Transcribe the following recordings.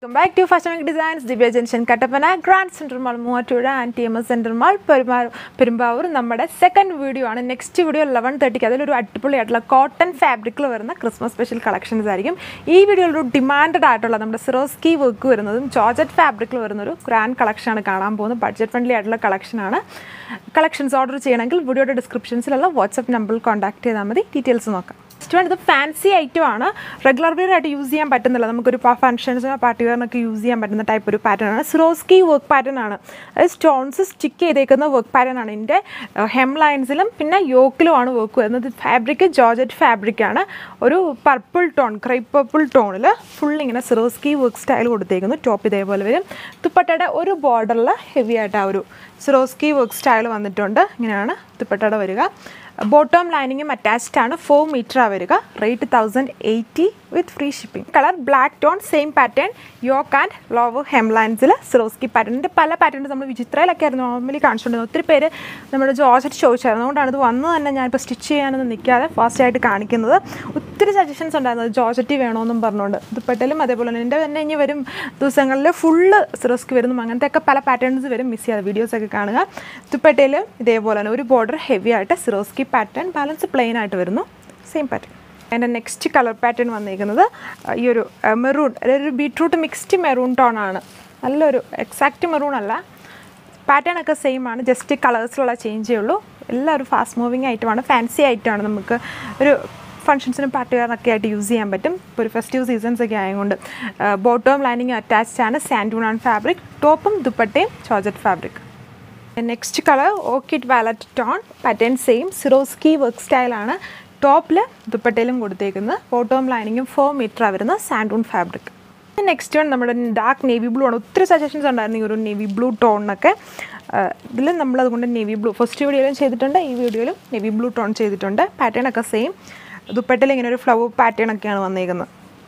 welcome back to fashion designs Divya junction Kattappana grand centre mall Muvattupuzha and T M S centre mall പെരുമാ പെരുമ്പാവൂർ നമ്മുടെ second video ആണ് next video eleven തേർട്ടിക്ക് അതിലൊരു അടിപൊളിയായിട്ടുള്ള cotton ഫാബ്രിക്കിൽ വരുന്ന ക്രിസ്മസ് സ്പെഷ്യൽ കളക്ഷൻസ് ആയിരിക്കും ഈ വീഡിയോയിൽ ഒരു ഡിമാൻഡഡ് ആയിട്ടുള്ള നമ്മുടെ സിറോസ്കി വർക്ക് വരുന്നതും ജോർജറ്റ് ഫാബ്രിക്കിൽ വരുന്നൊരു ഗ്രാൻഡ് കളക്ഷനാണ് കാണാൻ പോകുന്നത് ബഡ്ജറ്റ് ഫ്രണ്ട്ലി ആയിട്ടുള്ള കളക്ഷനാണ് കളക്ഷൻസ് ഓർഡർ ചെയ്യണമെങ്കിൽ വീഡിയോയുടെ ഡിസ്ക്രിപ്ഷൻസിലുള്ള വാട്സപ്പ് നമ്പറിൽ കോൺടാക്ട് ചെയ്താൽ മതി ഡീറ്റെയിൽസ് നോക്കാം നെക്സ്റ്റ് വേണ്ടത് ഫാൻസി ഐറ്റം ആണ് റെഗുലർ വെയർ ആയിട്ട് യൂസ് ചെയ്യാൻ പറ്റുന്നില്ല നമുക്കൊരു ഫംഗ്ഷൻസിനോ പാർട്ടി വെയറിനൊക്കെ യൂസ് ചെയ്യാൻ പറ്റുന്ന ടൈപ്പ് ഒരു പാറ്റേൺ ആണ് സിറോസ്കി വർക്ക് പാറ്റേൺ ആണ് അതായത് സ്റ്റോൺസ് സ്റ്റിക്ക് ചെയ്തേക്കുന്ന വർക്ക് പാറ്റേൺ ആണ് ഇതിൻ്റെ ഹെം ലൈൻസിലും പിന്നെ യോക്കിലുമാണ് വർക്ക് വരുന്നത് ഫാബ്രിക് ജോർജറ്റ് ഫാബ്രിക് ആണ് ഒരു പർപ്പിൾ ടോൺ ക്രൈപ്പ് പർപ്പിൾ ടോണിൽ ഫുൾ ഇങ്ങനെ സിറോസ്കി വർക്ക് സ്റ്റൈൽ കൊടുത്തേക്കുന്നു ടോപ്പ് ഇതേപോലെ വരും ദുപ്പട്ടയുടെ ഒരു ബോർഡറിൽ ഹെവി ആയിട്ട് ആ ഒരു സിറോസ്കി വർക്ക് സ്റ്റൈൽ വന്നിട്ടുണ്ട് ഇങ്ങനെയാണ് ദുപ്പട്ടയുടെ വരിക ബോട്ടം ലൈനിങ്ങും അറ്റാച്ച്ഡ് ആണ് ഫോർ മീറ്റർ ആ വരിക rate thousand eighty with free shipping colour black tone same pattern yoke and lower hem ലൈൻസിൽ സിറോസ്കി പാറ്റേണിൻ്റെ പല പാറ്റേൺസ് നമ്മൾ വിചിത്രയിലൊക്കെ ആയിരുന്നു നോർമലി കാണിച്ചുകൊണ്ടിരുന്നത് ഒത്തിരി പേര് നമ്മുടെ ജോർജറ്റ് ചോദിച്ചായിരുന്നു അതുകൊണ്ടാണ് ഇത് വന്ന് തന്നെ ഞാനിപ്പോൾ സ്റ്റിച്ച് ചെയ്യാനൊന്നും നിൽക്കാതെ ഫാസ്റ്റായിട്ട് കാണിക്കുന്നത് ഒത്തിരി സജഷൻസ് ഉണ്ടായിരുന്നു ജോർജറ്റ് വേണമെന്നും പറഞ്ഞുകൊണ്ട് ദുപ്പട്ടയിലും അതേപോലെ തന്നെ എൻ്റെ തന്നെ ഇനി വരും ദിവസങ്ങളിൽ ഫുള്ള് സിറോസ്കി വരുന്നു അങ്ങനത്തെയൊക്കെ പല പാറ്റേൺസ് വരും മിസ് ചെയ്യാതെ വീഡിയോസൊക്കെ കാണുക ദുപ്പട്ടയിലും ഇതേപോലെ തന്നെ ഒരു ബോർഡർ ഹെവി ആയിട്ട് സിറോസ്കി പാറ്റേൺ ബാലൻസ് പ്ലെയിൻ ആയിട്ട് വരുന്നു സെയിം പാറ്റേൺ എൻ്റെ നെക്സ്റ്റ് കളർ പാറ്റേൺ വന്നിരിക്കുന്നത് അഹ് ഈ ഒരു മെറൂൺ അതായത് ഒരു ബീട്രൂട്ട് മിക്സ്ഡ് മെറൂൺ ടോൺ ആണ് നല്ലൊരു എക്സാക്റ്റ് മെറൂൺ അല്ല പാറ്റേൺ ഒക്കെ സെയിം ആണ് ജസ്റ്റ് കളേഴ്സിലുള്ള ചേഞ്ചേ ഉള്ളൂ എല്ലാം ഒരു ഫാസ്റ്റ് മൂവിങ് ഐറ്റമാണ് ഫാൻസി ഐറ്റമാണ് നമുക്ക് ഒരു ഫംഗ്ഷൻസിനും പാർട്ടി വെയറിനൊക്കെ ആയിട്ട് യൂസ് ചെയ്യാൻ പറ്റും ഇപ്പോൾ ഒരു ഫെസ്റ്റീവ് സീസൺസ് ഒക്കെ ആയതുകൊണ്ട് ബോട്ടവും ലൈനിങ് അറ്റാച്ച്ഡ് ആണ് സാൻഡൂൺ ആൻഡ് ഫാബ്രിക് ടോപ്പും ദുപ്പട്ടയും georgette fabric next colour orchid violet tone pattern same Swarovski work സ്റ്റൈലാണ് ടോപ്പിൽ ദുപ്പട്ടയിലും കൊടുത്തേക്കുന്നത് ബോട്ടവും ലൈനിങ്ങും ഫോർ മീറ്റർ വരുന്ന സാൻഡൂൺ ഫാബ്രിക് നെക്സ്റ്റ് വൺ നമ്മുടെ ഡാർക്ക് നേവി ബ്ലൂ ആണ് ഒത്തിരി സജഷൻസ് ഉണ്ടായിരുന്നു ഈ ഒരു നേവി ബ്ലൂ ടോണിനൊക്കെ ഇതിൽ നമ്മൾ അതുകൊണ്ട് നേവി ബ്ലൂ ഫസ്റ്റ് വീഡിയോയിലും ചെയ്തിട്ടുണ്ട് ഈ വീഡിയോയിലും നേവി ബ്ലൂ ടോൺ ചെയ്തിട്ടുണ്ട് പാറ്റേൺ ഒക്കെ സെയിം ദുപ്പട്ടയിൽ ഇങ്ങനെ ഒരു ഫ്ലവർ പാറ്റേൺ ഒക്കെയാണ് വന്നേക്കുന്നത്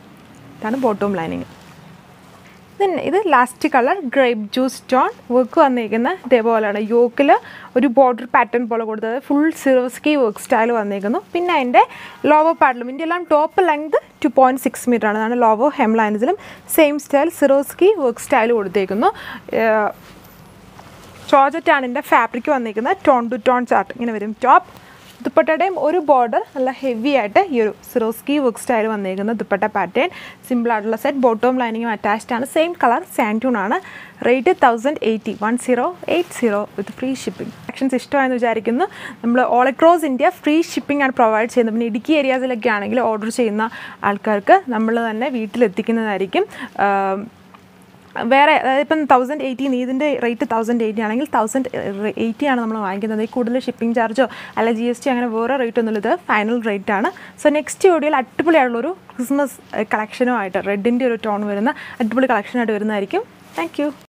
ഇതാണ് ബോട്ടവും ലൈനിങ് പിന്നെ ഇത് last colour grape juice tone work വന്നിരിക്കുന്ന ഇതേപോലെയാണ് യോക്കിൽ ഒരു ബോർഡർ പാറ്റേൺ പോലെ കൊടുത്തത് ഫുൾ സിറോസ്കി വർക്ക് സ്റ്റൈൽ വന്നിരിക്കുന്നു പിന്നെ അതിൻ്റെ ലോവർ പാർട്ടിലും ഇതിൻ്റെ എല്ലാം top length two point six metre ആണ് അതാണ് ലോവർ ഹെം ലൈൻസിലും same style Swarovski work style കൊടുത്തേക്കുന്നു ചോജറ്റാണ് ഇതിൻ്റെ ഫാബ്രിക് വന്നിരിക്കുന്നത് ടോൺ ടു ടോൺ ചാർട്ട് ഇങ്ങനെ വരും ടോപ്പ് ദുപ്പട്ടയുടെയും ഒരു ബോർഡർ നല്ല ഹെവി ആയിട്ട് ഈ ഒരു സിറോസ്കി വർക്ക് സ്റ്റൈൽ വന്നിരിക്കുന്ന ദുപ്പട്ട പാറ്റേൺ സിമ്പിൾ ആയിട്ടുള്ള സെറ്റ് ബോട്ടവും ലൈനിങ്ങും അറ്റാച്ച്ഡ് ആണ് സെയിം കളർ സാൻറ്റൂൺ ആണ് rate thousand eighty one zero eight zero with free shipping collections ഇഷ്ടമായെന്ന് വിചാരിക്കുന്നു നമ്മൾ all across India free shipping ആണ് പ്രൊവൈഡ് ചെയ്യുന്നത് പിന്നെ ഇടുക്കി ഏരിയാസിലൊക്കെ ആണെങ്കിൽ ഓർഡർ ചെയ്യുന്ന ആൾക്കാർക്ക് നമ്മൾ തന്നെ വീട്ടിലെത്തിക്കുന്നതായിരിക്കും വേറെ അതായത് ഇപ്പം തൗസൻഡ് എയ്റ്റി ഇതിൻ്റെ റേറ്റ് തൗസൻഡ് എയ്റ്റി ആണെങ്കിൽ തൗസൻഡ് എയ്റ്റി ആണ് നമ്മൾ വാങ്ങിക്കുന്നത് ഈ കൂടുതൽ ഷിപ്പിംഗ് ചാർജോ അല്ല ജി എസ് ടി അങ്ങനെ വേറെ റേറ്റ് ഒന്നുമില്ല ഇത് ഫൈനൽ റേറ്റ് ആണ് സോ നെക്സ്റ്റ് വീഡിയോയിൽ അടിപൊളിയായിട്ടുള്ളൊരു ക്രിസ്മസ് കളക്ഷനുമായിട്ട് റെഡിൻ്റെ ഒരു ടോൺ വരുന്ന അടിപൊളി കളക്ഷനായിട്ട് വരുന്നതായിരിക്കും താങ്ക്